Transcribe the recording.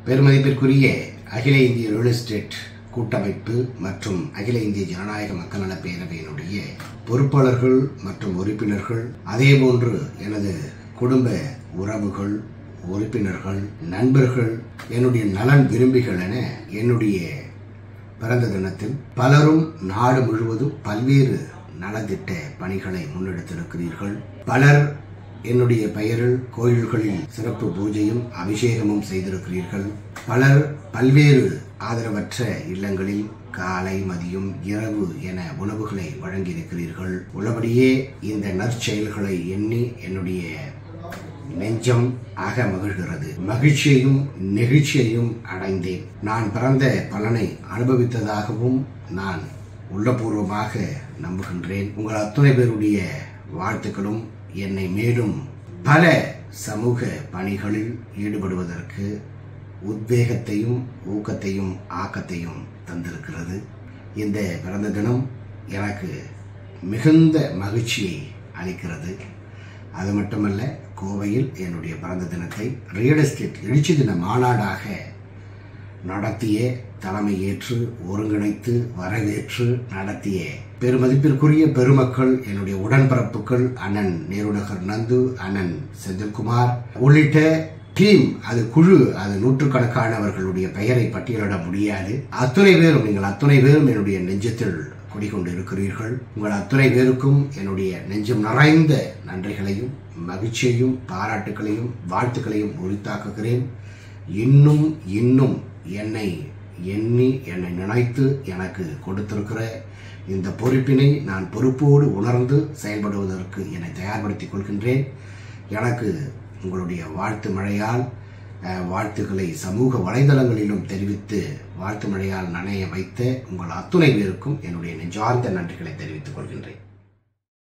பெருமதிப்பிற்குரிய அகில இந்திய real estate கூட்டமைப்பு மற்றும் அகில இந்திய ஜனநாயக மக்கள் நல பேரவையினுடைய பொறுப்பாளர்கள் மற்றும் உறுப்பினர்கள் அதேபோன்று எனது குடும்ப உறவுகள் உறுப்பினர்கள் நண்பர்கள் என்னுடைய நலன் விரும்பிகள் என என்னுடைய பிறந்த தினத்தில் பலரும் நாடு முழுவதும் பல்வேறு நலத்திட்ட பணிகளை முன்னெடுத்திருக்கிறீர்கள் பலர் என்னுடைய பெயரில் கோயில்களில் சிறப்பு பூஜையும் அபிஷேகமும் செய்திருக்கிறீர்கள் பலர் பல்வேறு ஆதரவற்ற இல்லங்களில் காலை மதியம் இரவு என உணவுகளை வழங்கியிருக்கிறீர்கள் உள்ளபடியே இந்த நற்செயல்களை எண்ணி என்னுடைய நெஞ்சம் ஆக மகிழ்கிறது மகிழ்ச்சியையும் நெகிழ்ச்சியையும் அடைந்தேன் நான் பிறந்த பலனை அனுபவித்ததாகவும் நான் உள்ளபூர்வமாக நம்புகின்றேன் உங்கள் அத்துணை பேருடைய வாழ்த்துக்களும் என்னை மேலும் பல சமூக பணிகளில் ஈடுபடுவதற்கு உத்வேகத்தையும் ஊக்கத்தையும் ஆக்கத்தையும் தந்திருக்கிறது இந்த பிறந்த தினம் எனக்கு மிகுந்த மகிழ்ச்சியை அளிக்கிறது அது மட்டுமல்ல கோவையில் என்னுடைய பிறந்த தினத்தை ரியல் எஸ்டேட் எழுச்சி தின மாநாடாக நடத்திய தலைமை ஏற்று ஒருங்கிணைத்து வரவேற்று நடத்திய பெருமதிப்பிற்குரிய பெருமக்கள் என்னுடைய உடன்பிறப்புகள் அண்ணன் நேருநகர் நந்து அண்ணன் செந்தில்குமார் உள்ளிட்ட டீம் அது குழு அது நூற்றுக்கணக்கானவர்களுடைய பெயரை பட்டியலிட முடியாது அத்துணை பேரும் நீங்கள் அத்துணை பேரும் என்னுடைய நெஞ்சத்தில் குடிகொண்டு இருக்கிறீர்கள் உங்கள் அத்துணை பேருக்கும் என்னுடைய நெஞ்சம் நிறைந்த நன்றிகளையும் மகிழ்ச்சியையும் பாராட்டுகளையும் வாழ்த்துக்களையும் உரித்தாக்குகிறேன் இன்னும் இன்னும் என்னை எண்ணி என்னை நினைத்து எனக்கு கொடுத்திருக்கிற இந்த பொறுப்பினை நான் பொறுப்போடு உணர்ந்து செயல்படுவதற்கு என்னை தயார்படுத்திக் கொள்கின்றேன் எனக்கு உங்களுடைய வாழ்த்து மழையால் அஹ், வாழ்த்துக்களை சமூக வலைதளங்களிலும் தெரிவித்து வாழ்த்து மழையால் நனைய வைத்த உங்கள் அத்துணை பேருக்கும் என்னுடைய நெஞ்சார்ந்த நன்றிகளை தெரிவித்துக் கொள்கின்றேன்